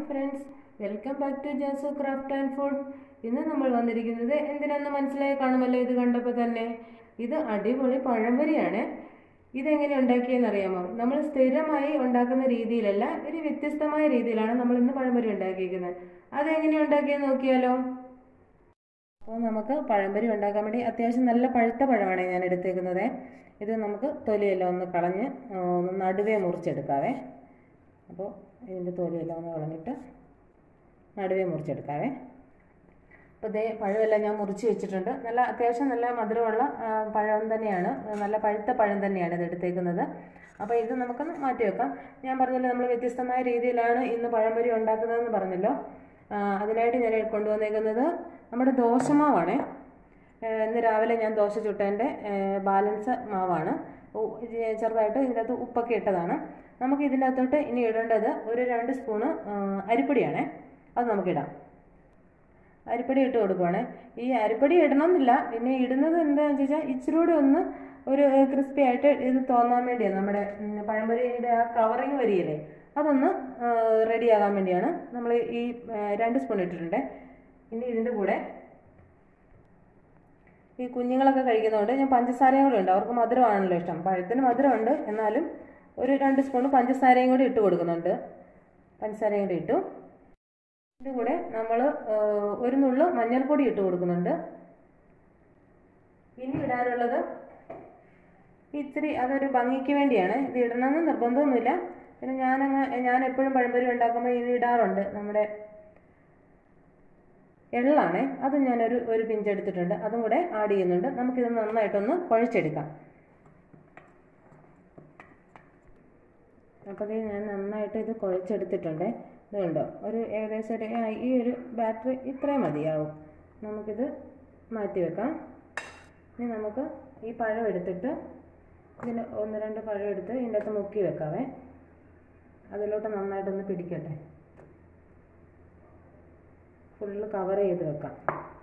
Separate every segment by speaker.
Speaker 1: friends welcome back to Jaso craft and food ഇന്ന് നമ്മൾ വന്നിരിക്കുന്നത് എന്തിനാന്ന് മനസ്സിലായി കാണുമല്ലോ ഇത് കണ്ടപ്പോൾ തന്നെ ഇത് അടിപൊളി പഴംപൊരിയാണ് ഇതെങ്ങനെ ഉണ്ടാക്കിയെന്ന് അറിയാമോ നമ്മൾ സ്ഥിരമായി ഉണ്ടാക്കുന്ന രീതിയിലല്ല ഒരു വ്യത്യസ്തമായ രീതിയിലാണ് നമ്മൾ ഇന്ന് പഴംപൊരി ഉണ്ടാക്കിയിരിക്കുന്നത് അതെങ്ങനെ ഉണ്ടാക്കിയെന്ന് നോക്കിയാലോ അപ്പോൾ നമുക്ക് പഴംപൊരി ഉണ്ടാക്കാൻ വേണ്ടി അത്യാവശ്യം നല്ല പഴുത്ത പഴമാണ് ഞാൻ എടുത്തേക്കുന്നത് ഇത് നമുക്ക് തൊലിയെല്ലാം ഒന്ന് കളഞ്ഞ് ആ, ഒന്ന് നടുവേ മുറിച്ചെടുക്കാവേ അപ്പോൾ ഇതിൻ്റെ തൊലിയെല്ലാം ഒന്ന് കളഞ്ഞിട്ട് നടുവേ മുറിച്ചെടുക്കാവേ അപ്പോൾ ദേ പഴമെല്ലാം ഞാൻ മുറിച്ച് വെച്ചിട്ടുണ്ട് നല്ല അത്യാവശ്യം നല്ല മധുരമുള്ള ആ, പഴം തന്നെയാണ് നല്ല പഴുത്ത പഴം തന്നെയാണ് ഇത് എടുത്തേക്കുന്നത് അപ്പോൾ ഇത് നമുക്കൊന്ന് മാറ്റി വെക്കാം ഞാൻ പറഞ്ഞല്ലോ നമ്മൾ വ്യത്യസ്തമായ രീതിയിലാണ് ഇന്ന് പഴംപൊരി ഉണ്ടാക്കുന്നതെന്ന് പറഞ്ഞല്ലോ ആ, അതിനായിട്ട് ഞാൻ കൊണ്ടുവന്നേക്കുന്നത് നമ്മുടെ ദോശമാവാണേ ഏഹ് ഇന്ന് രാവിലെ ഞാൻ ദോശ ചുട്ടതിൻ്റെ ബാലൻസ് മാവാണ് ഉ- ഇത് ചെറുതായിട്ട് ഇതിൻ്റെ അകത്ത് ഉപ്പൊക്കെ ഇട്ടതാണ് നമുക്ക് ഇതിൻ്റെ അകത്തോട്ട് ഇനി ഇടേണ്ടത് ഒരു രണ്ട് സ്പൂണ് ആ, അരിപ്പൊടിയാണേ അത് നമുക്കിടാം അരിപ്പൊടി ഇട്ട് കൊടുക്കുവാണ് ഈ അരിപ്പൊടി ഇടണമെന്നില്ല പിന്നെ ഇടുന്നത് എന്താണെന്ന് വെച്ചാൽ ഇച്ചിരി കൂടി ഒന്ന് ഒരു ക്രിസ്പി ആയിട്ട് ഇത് തോന്നാൻ വേണ്ടിയാണ് നമ്മുടെ ഉം, പഴംപൊരിയുടെ ആ കവറിങ് വരികയില്ലേ അതൊന്ന് റെഡി ആകാൻ വേണ്ടിയാണ് നമ്മൾ ഈ ആ, രണ്ട് സ്പൂൺ ഇട്ടിട്ടുണ്ട് ഇനി ഇതിൻ്റെ കൂടെ ഈ കുഞ്ഞുങ്ങളൊക്കെ കഴിക്കുന്നതുകൊണ്ട് ഞാൻ പഞ്ചസാരയും കൂടി ഉണ്ട് അവർക്ക് മധുരമാണല്ലോ ഇഷ്ടം പഴത്തിന് മധുരമുണ്ട് എന്നാലും ഒരു രണ്ട് സ്പൂൺ പഞ്ചസാരയും കൂടി ഇട്ട് കൊടുക്കുന്നുണ്ട് പഞ്ചസാരയും കൂടി ഇട്ടു ഇതിൻ്റെ കൂടെ നമ്മൾ ഒരു നുള്ളു മഞ്ഞൾപ്പൊടി ഇട്ട് കൊടുക്കുന്നുണ്ട് ഇനി ഇടാനുള്ളത് ഇത്തിരി അതൊരു ഭംഗിക്ക് വേണ്ടിയാണ് ഇത് ഇടണമെന്ന് നിർബന്ധമൊന്നുമില്ല പിന്നെ ഞാനങ്ങ് ഞാൻ എപ്പോഴും പഴംപൊരി ഉണ്ടാക്കുമ്പോൾ ഇത് ഇടാറുണ്ട് നമ്മുടെ എള്ളാണേ അത് ഞാനൊരു ഒരു പിഞ്ച് എടുത്തിട്ടുണ്ട് അതും കൂടെ ആഡ് ചെയ്യുന്നുണ്ട് നമുക്കിത് നന്നായിട്ടൊന്ന് കുഴച്ചെടുക്കാം അപ്പോൾ ഇത് ഞാൻ നന്നായിട്ട് ഇത് കുഴച്ചെടുത്തിട്ടുണ്ട് ഇതുണ്ടോ ഒരു ഏകദേശം ഒരു ആ, ഈ ഒരു ബാറ്ററി ഇത്രയും മതിയാവും നമുക്കിത് മാറ്റി വെക്കാം ഇനി നമുക്ക് ഈ പഴം എടുത്തിട്ട് ഇതിന് ഒന്ന് രണ്ട് പഴം എടുത്ത് ഇതിൻ്റെ അകത്ത് മുക്കി വെക്കാവേ അതിലോട്ട് നന്നായിട്ടൊന്ന് പിടിക്കട്ടെ ഫുള്ള് കവർ ചെയ്ത് വെക്കാം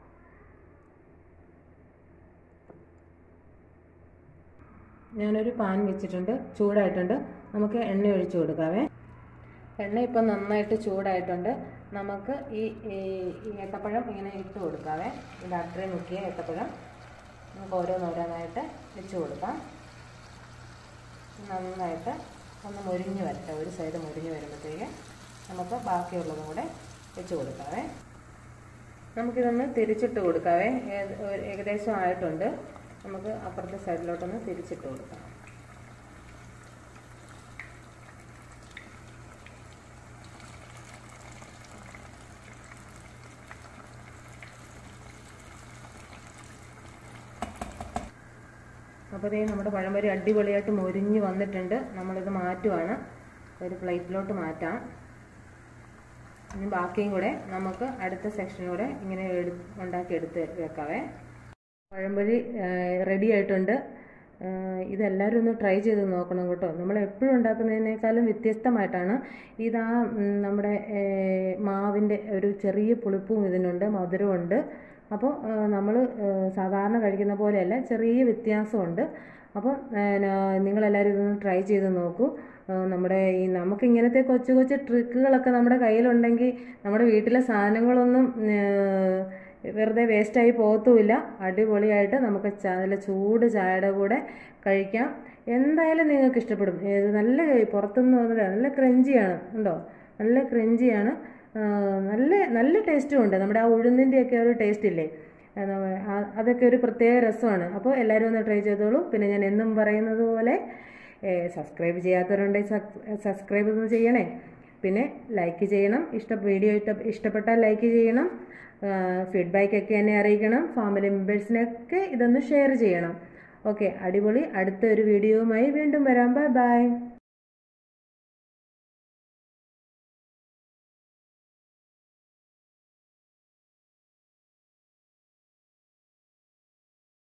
Speaker 1: ഞാനൊരു പാൻ വെച്ചിട്ടുണ്ട് ചൂടായിട്ടുണ്ട് നമുക്ക് എണ്ണ ഒഴിച്ചു കൊടുക്കാവേ എണ്ണ ഇപ്പം നന്നായിട്ട് ചൂടായിട്ടുണ്ട് നമുക്ക് ഈ ഈ ഈ ഏത്തപ്പഴം ഇങ്ങനെ ഇട്ട് കൊടുക്കാവേ ഈ ബാറ്ററി മുക്കിയ ഏത്തപ്പഴം നമുക്ക് ഓരോന്നോരോന്നായിട്ട് വെച്ച് കൊടുക്കാം നന്നായിട്ട് ഒന്ന് മുരിഞ്ഞ് വരട്ടെ ഒരു സൈഡ് മുരിഞ്ഞ് വരുമ്പോഴത്തേക്ക് നമുക്ക് ബാക്കിയുള്ളതും കൂടെ വെച്ച് കൊടുക്കാവേ നമുക്കിതൊന്ന് തിരിച്ചിട്ട് കൊടുക്കാവേ ഏത് ഒരു- ഏകദേശം ആയിട്ടുണ്ട് നമുക്ക് അപ്പുറത്തെ സൈഡിലോട്ടൊന്ന് തിരിച്ചിട്ട് കൊടുക്കാം അപ്പോൾ ഇതേ നമ്മുടെ പഴംപൊരി അടിപൊളിയായിട്ട് മൊരിഞ്ഞ് വന്നിട്ടുണ്ട് നമ്മളിത് മാറ്റുവാണ് ഒരു പ്ലേറ്റിലോട്ട് മാറ്റാം ഇനി ബാക്കിയും കൂടെ നമുക്ക് അടുത്ത സെക്ഷനൂടെ ഇങ്ങനെ എടു ഉണ്ടാക്കി എടുത്ത് വെക്കാവേ പഴംപൊരി റെഡി ആയിട്ടുണ്ട് ആഹ് ഇതെല്ലാവരും ഒന്ന് ട്രൈ ചെയ്ത് നോക്കണം കേട്ടോ നമ്മൾ എപ്പോഴും ഉണ്ടാക്കുന്നതിനേക്കാളും വ്യത്യസ്തമായിട്ടാണ് ഇതാ ഉം, നമ്മുടെ ഏഹ്, മാവിൻ്റെ ഒരു ചെറിയ പുളിപ്പും ഇതിനുണ്ട് മധുരമുണ്ട് അപ്പോൾ നമ്മൾ സാധാരണ കഴിക്കുന്ന പോലെയല്ല ചെറിയ വ്യത്യാസമുണ്ട് അപ്പോൾ നിങ്ങളെല്ലാവരും ഇതൊന്ന് ട്രൈ ചെയ്ത് നോക്കൂ ആ, നമ്മുടെ ഈ നമുക്ക് ഇങ്ങനത്തെ കൊച്ചു കൊച്ചു ട്രിക്കുകളൊക്കെ നമ്മുടെ കയ്യിലുണ്ടെങ്കിൽ നമ്മുടെ വീട്ടിലെ സാധനങ്ങളൊന്നും ഏഹ്, വെറുതെ വേസ്റ്റായി പോകത്തുമില്ല അടിപൊളിയായിട്ട് നമുക്ക് ച- നല്ല ചൂട് ചായയുടെ കൂടെ കഴിക്കാം എന്തായാലും നിങ്ങൾക്ക് ഇഷ്ടപ്പെടും ഏത് നല്ല പുറത്തുനിന്ന് വന്നിട്ട് നല്ല ക്രഞ്ചിയാണ് ഉണ്ടോ നല്ല ക്രഞ്ചിയാണ് ആ, നല്ല നല്ല ടേസ്റ്റും ഉണ്ട് നമ്മുടെ ആ ഉഴുന്നിൻ്റെയൊക്കെ ഒരു ടേസ്റ്റ് ഇല്ലേ ആ, നമ്മ- ആ- അതൊക്കെ ഒരു പ്രത്യേക രസമാണ് അപ്പോൾ എല്ലാവരും ഒന്ന് ട്രൈ ചെയ്തോളൂ പിന്നെ ഞാൻ എന്നും പറയുന്നത് പോലെ സബ്സ്ക്രൈബ് ചെയ്യാത്തവരുണ്ടെങ്കിൽ സബ്സ്ക്രൈബ് ഒന്ന് ചെയ്യണേ പിന്നെ ലൈക്ക് ചെയ്യണം ഇഷ്ട വീഡിയോ ഇഷ്ട ഇഷ്ടപ്പെട്ടാൽ ലൈക്ക് ചെയ്യണം ഫീഡ്ബാക്ക് ഒക്കെ എന്നെ അറിയിക്കണം ഫാമിലി മെമ്പേഴ്സിനൊക്കെ ഇതൊന്ന് ഷെയർ ചെയ്യണം ഓക്കെ അടിപൊളി അടുത്ത ഒരു വീഡിയോവുമായി വീണ്ടും വരാം ബൈ ബൈ